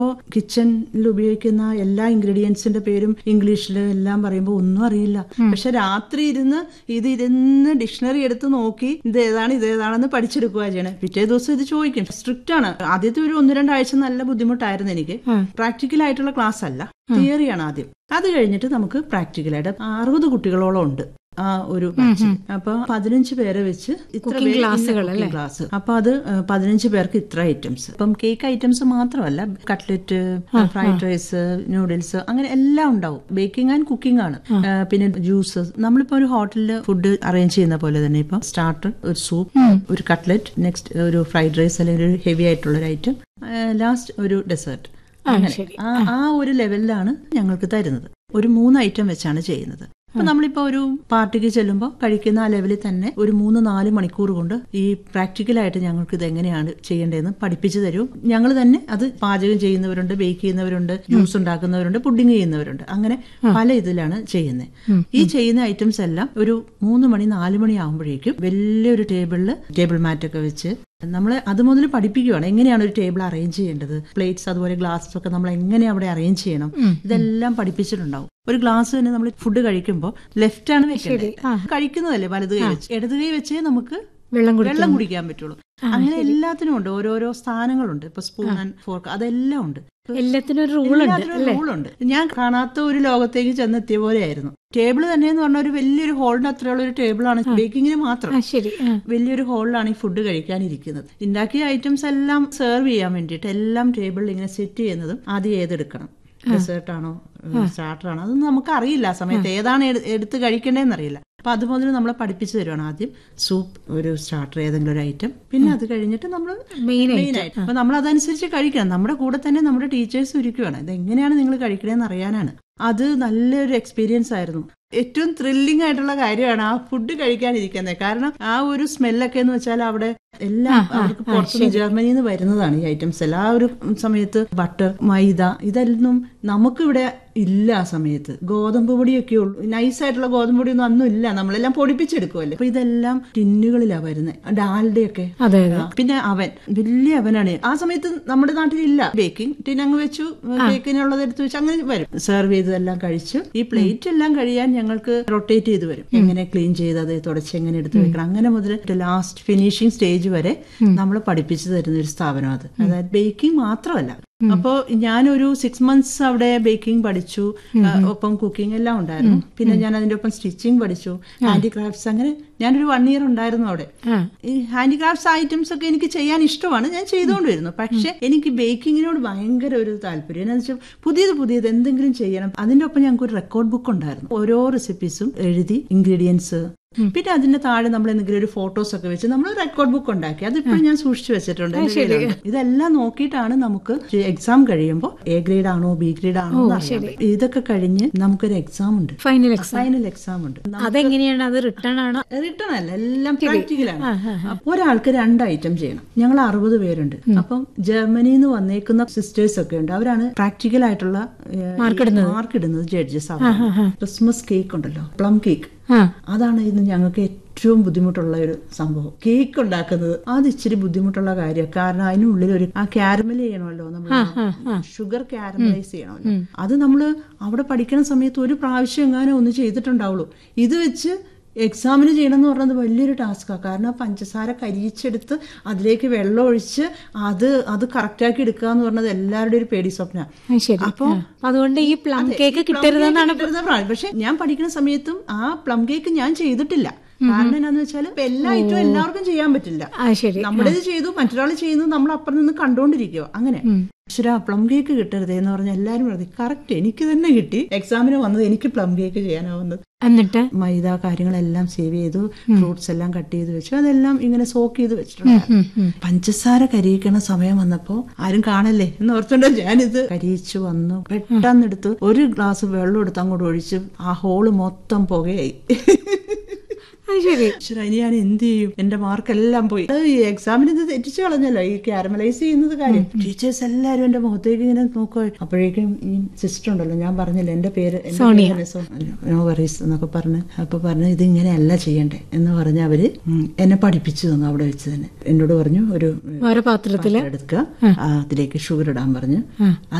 കിച്ചണിൽ ഉപയോഗിക്കുന്ന എല്ലാ ഇൻഗ്രീഡിയൻസിന്റെ പേരും ഇംഗ്ലീഷിൽ എല്ലാം പറയുമ്പോൾ ഒന്നും അറിയില്ല പക്ഷെ രാത്രി ഇരുന്ന് ഇത് ഇരുന്ന് ഡിക്ഷണറി എടുത്ത് നോക്കി ഇത് ഏതാണ് ഇത് ഏതാണെന്ന് പഠിച്ചെടുക്കുക ചെയ്യണേ പിറ്റേ ദിവസം ഇത് ചോദിക്കും സ്ട്രിക്റ്റ് ആണ് ആദ്യത്തെ ഒരു ഒന്ന് രണ്ടാഴ്ച നല്ല ബുദ്ധിമുട്ടായിരുന്നു എനിക്ക് പ്രാക്ടിക്കൽ ആയിട്ടുള്ള ക്ലാസ് അല്ല തിയറിയാണ് ആദ്യം അത് കഴിഞ്ഞിട്ട് നമുക്ക് പ്രാക്ടിക്കലായിട്ട് അറുപത് കുട്ടികളോളം ഉണ്ട് ആ ഒരു ബാച്ചിൽ അപ്പൊ പതിനഞ്ച് പേരെ വെച്ച് ഇത്ര Cooking പേര് ക്ലാസ്സുകൾ ഇന്ന cooking ക്ലാസ് അപ്പൊ അത് ഏഹ്, പതിനഞ്ച് പേർക്ക് ഇത്ര ഐറ്റംസ് ഇപ്പം കേക്ക് ഐറ്റംസ് മാത്രമല്ല കട്ട്ലറ്റ് ഫ്രൈഡ് റൈസ് നൂഡിൽസ് അങ്ങനെ എല്ലാം ഉണ്ടാവും ബേക്കിംഗ് ആൻഡ് കുക്കിംഗ് ആണ് ഏഹ്, പിന്നെ ജ്യൂസ് നമ്മളിപ്പോ ഒരു ഹോട്ടലിൽ ഫുഡ് അറേഞ്ച് ചെയ്യുന്ന പോലെ തന്നെ ഇപ്പൊ സ്റ്റാർട്ടർ ഒരു സൂപ്പ് ഒരു കട്ട്ലറ്റ് നെക്സ്റ്റ് ഒരു ഫ്രൈഡ് റൈസ് അല്ലെങ്കിൽ ഒരു ഹെവി ആയിട്ടുള്ള ഒരു ഐറ്റം ലാസ്റ്റ് ഒരു ഡെസേർട്ട് ശരി. ആ ആ ഒരു ലെവലിലാണ് ഞങ്ങൾക്ക് തരുന്നത് ഒരു മൂന്ന് ഐറ്റം വെച്ചാണ് ചെയ്യുന്നത് അപ്പൊ നമ്മളിപ്പോ ഒരു പാർട്ടിക്ക് ചെല്ലുമ്പോൾ കഴിക്കുന്ന ആ ലെവലിൽ തന്നെ ഒരു മൂന്ന് നാല് മണിക്കൂർ കൊണ്ട് ഈ പ്രാക്ടിക്കലായിട്ട് ഞങ്ങൾക്ക് ഇത് എങ്ങനെയാണ് ചെയ്യേണ്ടതെന്ന് പഠിപ്പിച്ചു തരും ഞങ്ങൾ തന്നെ അത് പാചകം ചെയ്യുന്നവരുണ്ട് ബേക്ക് ചെയ്യുന്നവരുണ്ട് ജ്യൂസ് ഉണ്ടാക്കുന്നവരുണ്ട് പുഡിങ് ചെയ്യുന്നവരുണ്ട് അങ്ങനെ പല ഇതിലാണ് ചെയ്യുന്നത് ഈ ചെയ്യുന്ന ഐറ്റംസ് എല്ലാം ഒരു മൂന്ന് മണി നാല് മണി ആകുമ്പോഴേക്കും വലിയൊരു ടേബിളിൽ ടേബിൾ മാറ്റൊക്കെ വെച്ച് നമ്മൾ അത് മുതൽ പഠിപ്പിക്കുകയാണ് എങ്ങനെയാണ് ഒരു ടേബിൾ അറേഞ്ച് ചെയ്യേണ്ടത് പ്ലേറ്റ്സ് അതുപോലെ ഗ്ലാസ്സസ് ഒക്കെ നമ്മൾ എങ്ങനെ അവിടെ അറേഞ്ച് ചെയ്യണം ഇതെല്ലാം പഠിപ്പിച്ചിട്ടുണ്ടാവും ഒരു ഗ്ലാസ് തന്നെ നമ്മൾ ഫുഡ് കഴിക്കുമ്പോൾ ലെഫ്റ്റ് ആണ് വെക്കേണ്ടത് കഴിക്കുന്നതല്ലേ വലത് കൈ വെച്ച് ഇടത് കൈ വെച്ചേ നമുക്ക് വെള്ളം കുടി വെള്ളം കുടിക്കാൻ പറ്റുള്ളൂ അങ്ങനെ എല്ലാത്തിനും ഉണ്ട് ഓരോരോ സ്ഥാനങ്ങളുണ്ട് ഇപ്പൊ സ്പൂൺ ആൻഡ് ഫോർക്ക് അതെല്ലാം ഉണ്ട് എല്ലാത്തിനും ഒരു റൂൾ ഉണ്ട് എല്ലാത്തിനും റൂളുണ്ട് ഞാൻ കാണാത്ത ഒരു ലോകത്തേക്ക് ചെന്നെത്തിയ പോലെയായിരുന്നു ടേബിൾ തന്നെ എന്ന് പറഞ്ഞ ഒരു വലിയൊരു ഹോളിന് അത്രയുള്ള ഒരു ടേബിളാണ് ബേക്കിങ്ങിന് മാത്രം ആ ശരി ആ. വലിയൊരു ഹോളിലാണ് ഈ ഫുഡ് കഴിക്കാനിരിക്കുന്നത് ഉണ്ടാക്കിയ ഐറ്റംസ് എല്ലാം സെർവ് ചെയ്യാൻ വേണ്ടിയിട്ട് എല്ലാം ടേബിളിൽ ഇങ്ങനെ സെറ്റ് ചെയ്യുന്നതും ആദ്യം ഏതെടുക്കണം ഡെസേർട്ട് ആണോ സ്റ്റാർട്ടർ ആണോ അതൊന്നും നമുക്ക് അറിയില്ല ആ സമയത്ത് ഏതാണ് എടു- എടുത്ത് കഴിക്കേണ്ടതെന്ന് അറിയില്ല അപ്പൊ അതുമുതൽ നമ്മളെ പഠിപ്പിച്ചു തരുവാണ് ആദ്യം സൂപ്പ് ഒരു സ്റ്റാർട്ടർ ഏതെങ്കിലും ഒരു ഐറ്റം പിന്നെ അത് കഴിഞ്ഞിട്ട് നമ്മൾ മെയിൻ മെയിൻ ആയിട്ട് അപ്പൊ നമ്മൾ അതനുസരിച്ച് കഴിക്കണം നമ്മുടെ കൂടെ തന്നെ നമ്മുടെ ടീച്ചേഴ്സ് ഇരിക്കുവാണ് ഇത് എങ്ങനെയാണ് നിങ്ങൾ കഴിക്കണേന്ന് അറിയാനാണ് അത് നല്ലൊരു എക്സ്പീരിയൻസ് ആയിരുന്നു ഏറ്റവും ത്രില്ലിംഗ് ആയിട്ടുള്ള കാര്യമാണ് ആ ഫുഡ് കഴിക്കാനിരിക്കുന്നത് കാരണം ആ ഒരു സ്മെല്ലൊക്കെ എന്ന് വെച്ചാൽ അവിടെ എല്ലാം അവർക്ക് പുറത്തുനിന്ന് ജർമ്മനിയിൽ നിന്ന് വരുന്നതാണ് ഈ ഐറ്റംസ് എല്ലാം ആ ഒരു സമയത്ത് ബട്ടർ മൈദ ഇതൊന്നും നമുക്കിവിടെ ഇല്ല ആ സമയത്ത് ഗോതമ്പ് പൊടിയൊക്കെ ഉള്ളൂ നൈസായിട്ടുള്ള ഗോതമ്പ് പൊടിയൊന്നും അന്നും ഇല്ല നമ്മളെല്ലാം പൊടിപ്പിച്ചെടുക്കുമല്ലേ അപ്പൊ ഇതെല്ലാം ടിന്നുകളിലാണ് വരുന്നത് ഡാൽഡയൊക്കെ അതെ അതെ ആ, പിന്നെ അവൻ വലിയ അവനാണ് ആ സമയത്ത് നമ്മുടെ നാട്ടിൽ ഇല്ല ബേക്കിംഗ് ടിൻ അങ്ങ് വെച്ചു കേക്കിനുള്ളത് എടുത്ത് വെച്ച് അങ്ങനെ വരും സെർവ് ചെയ്തതെല്ലാം കഴിച്ചു ഈ പ്ലേറ്റ് എല്ലാം കഴിയാൻ ഞങ്ങൾക്ക് റൊട്ടേറ്റ് ചെയ്ത് വരും എങ്ങനെ ക്ലീൻ ചെയ്ത് അത് തുടച്ച് എങ്ങനെ എടുത്ത് വെക്കണം അങ്ങനെ മുതൽ ലാസ്റ്റ് ഫിനിഷിംഗ് സ്റ്റേജ് വരെ നമ്മൾ പഠിപ്പിച്ചു തരുന്ന ഒരു സ്ഥാപനം അത് അതായത് ബേക്കിംഗ് മാത്രമല്ല അപ്പോ ഞാനൊരു സിക്സ് മന്ത്സ് അവിടെ ബേക്കിംഗ് പഠിച്ചു ആ, ഒപ്പം കുക്കിംഗ് എല്ലാം ഉണ്ടായിരുന്നു പിന്നെ ഞാൻ അതിന്റെ ഒപ്പം സ്റ്റിച്ചിങ് പഠിച്ചു ഹാൻഡിക്രാഫ്റ്റ്സ് അങ്ങനെ ഞാനൊരു വൺ ഇയർ ഉണ്ടായിരുന്നു അവിടെ ആ. ഈ ഹാൻഡിക്രാഫ്റ്റ്സ് ഐറ്റംസ് ഒക്കെ എനിക്ക് ചെയ്യാൻ ഇഷ്ടമാണ് ഞാൻ ചെയ്തുകൊണ്ടിരുന്നു പക്ഷെ എനിക്ക് ബേക്കിങ്ങിനോട് ഭയങ്കര ഒരു താല്പര്യം എന്ന് വെച്ചാൽ പുതിയത് പുതിയത് എന്തെങ്കിലും ചെയ്യണം അതിന്റെ ഒപ്പം ഞങ്ങൾക്ക് ഒരു റെക്കോർഡ് ബുക്ക് ഉണ്ടായിരുന്നു ഓരോ റെസിപ്പീസും എഴുതി ഇൻഗ്രീഡിയൻസ് പിന്നെ അതിന്റെ താഴെ നമ്മൾ എന്തെങ്കിലും ഒരു ഫോട്ടോസ് ഒക്കെ വെച്ച് നമ്മൾ റെക്കോർഡ് ബുക്ക് ഉണ്ടാക്കി അതിപ്പോഴും ഞാൻ സൂക്ഷിച്ചു വെച്ചിട്ടുണ്ട് എന്റെ കയ്യിലുണ്ട്. ഇതെല്ലാം നോക്കിയിട്ടാണ് നമുക്ക് എക്സാം കഴിയുമ്പോൾ എ ഗ്രേഡ് ആണോ ബി ഗ്രേഡ് ആണോ എന്ന് അറിയാൻ പറ്റും. ഇതൊക്കെ കഴിഞ്ഞ് നമുക്കൊരു എക്സാം ഉണ്ട് ഫൈനൽ എക്സാം ഫൈനൽ എക്സാം ഉണ്ട് അതെങ്ങനെയാണ് അത് റിട്ടേൺ ആണോ റിട്ടേൺ അല്ല എല്ലാം പ്രാക്ടിക്കലാണ് അപ്പൊ ഒരാൾക്ക് രണ്ട് ഐറ്റം ചെയ്യണം ഞങ്ങൾ അറുപത് പേരുണ്ട് അപ്പം ജർമ്മനിയിൽ നിന്ന് വന്നേക്കുന്ന സിസ്റ്റേഴ്സ് ഒക്കെ ഉണ്ട് അവരാണ് പ്രാക്ടിക്കൽ ആയിട്ടുള്ള മാർക്ക് ഇടുന്നത് ജഡ്ജസ് ക്രിസ്മസ് കേക്ക് ഉണ്ടല്ലോ പ്ലം കേക്ക് ആ അതാണ് ഇന്ന് ഞങ്ങൾക്ക് ഏറ്റവും ബുദ്ധിമുട്ടുള്ള ഒരു സംഭവം കേക്ക് ഉണ്ടാക്കുന്നത് അത് ഇച്ചിരി ബുദ്ധിമുട്ടുള്ള കാര്യമാണ് കാരണം അതിനുള്ളിൽ ഒരു ആ ക്യാരമൽ ചെയ്യണമല്ലോ നമ്മൾ ഷുഗർ ക്യാരമലൈസ് ചെയ്യണമല്ലോ അത് നമ്മൾ അവിടെ പഠിക്കുന്ന സമയത്ത് ഒരു പ്രാവശ്യം എങ്ങാനും ഒന്ന് ചെയ്തിട്ടുണ്ടാവുള്ളൂ ഇത് വെച്ച് എക്സാമിന് ചെയ്യണം എന്ന് പറയുന്നത് വലിയൊരു ടാസ്ക്കാണ് കാരണം ആ പഞ്ചസാര കരിയിച്ചെടുത്ത് അതിലേക്ക് വെള്ളം ഒഴിച്ച് അത് അത് കറക്റ്റാക്കി എടുക്കുക എന്ന് പറഞ്ഞത് എല്ലാവരുടെയും ഒരു പേടി സ്വപ്ന ആ, ശരി അപ്പൊ ആ. അതുകൊണ്ട് ഈ പ്ലം കേക്ക് കിട്ടരുതെന്നാണ് പക്ഷെ ഞാൻ പഠിക്കുന്ന സമയത്തും ആ പ്ലം കേക്ക് ഞാൻ ചെയ്തിട്ടില്ല കാരണം എന്നാന്ന് വെച്ചാൽ എല്ലാ ഐറ്റവും എല്ലാവർക്കും ചെയ്യാൻ പറ്റില്ല ആ ശരി നമ്മുടേത് ചെയ്തു മറ്റൊരാൾ ചെയ്യുന്നു നമ്മൾ അപ്പുറം നിന്ന് കണ്ടോണ്ടിരിക്കുക അങ്ങനെ ഈശ്വരാ പ്ലം കേക്ക് കിട്ടരുതേ എന്ന് പറഞ്ഞ എല്ലാരും പറഞ്ഞു കറക്റ്റ് എനിക്ക് തന്നെ കിട്ടി എക്സാമിന് വന്നത് എനിക്ക് പ്ലം കേക്ക് ചെയ്യാനാവുന്നത് എന്നിട്ട് മൈദ കാര്യങ്ങളെല്ലാം സേവ് ചെയ്തു ഫ്രൂട്ട്സ് എല്ലാം കട്ട് ചെയ്ത് വെച്ചു അതെല്ലാം ഇങ്ങനെ സോക്ക് ചെയ്ത് വെച്ചിട്ടുണ്ട് പഞ്ചസാര കരിയിക്കണ സമയം വന്നപ്പോ ആരും കാണല്ലേ എന്ന് ഓർത്തുകൊണ്ട് ഞാനിത് കരിയിച്ചു വന്നു പെട്ടെന്നെടുത്ത് ഒരു ഗ്ലാസ് വെള്ളം എടുത്ത് അങ്ങോട്ട് ഒഴിച്ച് ആ ഹോള് മൊത്തം പുകയായി അത് ശരി ഈശ്വരാ, ഇനി ഞാൻ എന്ത് ചെയ്യും എന്റെ മാർക്കെല്ലാം പോയി അത് ഈ എക്സാമിന് ഇത് തെറ്റിച്ചു കളഞ്ഞല്ലോ ഈ ക്യാരമലൈസ് ചെയ്യുന്നത് കാര്യം ടീച്ചേഴ്സ് എല്ലാരും എന്റെ മുഖത്തേക്ക് ഇങ്ങനെ നോക്കുക അപ്പോഴേക്കും ഈ സിസ്റ്റർ ഉണ്ടല്ലോ ഞാൻ പറഞ്ഞില്ല എന്റെ പേര് എന്റെ സോണിയ. പേര് സോ- നോ വറീസ് എന്നൊക്കെ പറഞ്ഞ് അപ്പൊ പറഞ്ഞു ഇത് ഇങ്ങനെയല്ല ചെയ്യണ്ടേ എന്ന് പറഞ്ഞ് അവര് ഉം, എന്നെ പഠിപ്പിച്ചു തന്നു അവിടെ വെച്ച് തന്നെ എന്നോട് പറഞ്ഞു ഒരു ഓരോ പാത്രത്തില് എടുക്കുക ആ, അതിലേക്ക് ഷുഗർ ഇടാൻ പറഞ്ഞു ആ.